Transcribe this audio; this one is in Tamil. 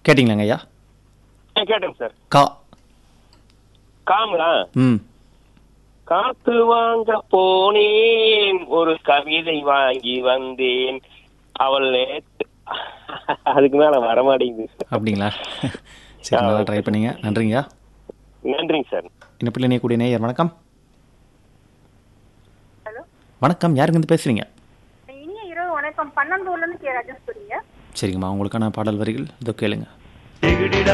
கேட்டிங்களாங்க ஐயா ஆ, கேட்டேங்க சார் கா காமரா ம் காத்து வாங்க போனேன் ஒரு கவிதை வாங்கி வந்தேன் அவள் நேத்து அதுக்கு மேல வரமாட்டேங்குது அப்படிங்களா சரி நல்லா ட்ரை பண்ணீங்க நன்றிங்கய்யா நன்றிங்க சார் என்ன பிள்ளை கூடிய நேயர் வணக்கம் ஹலோ வணக்கம் யாருங்க இருந்து பேசுறீங்க இனிய இரவு வணக்கம் பன்னெண்டு ஊர்ல இருந்து கே ராஜேஸ்வரிங்க சரிங்கம்மா உங்களுக்கான பாடல் வரிகள் இதோ கேளுங்க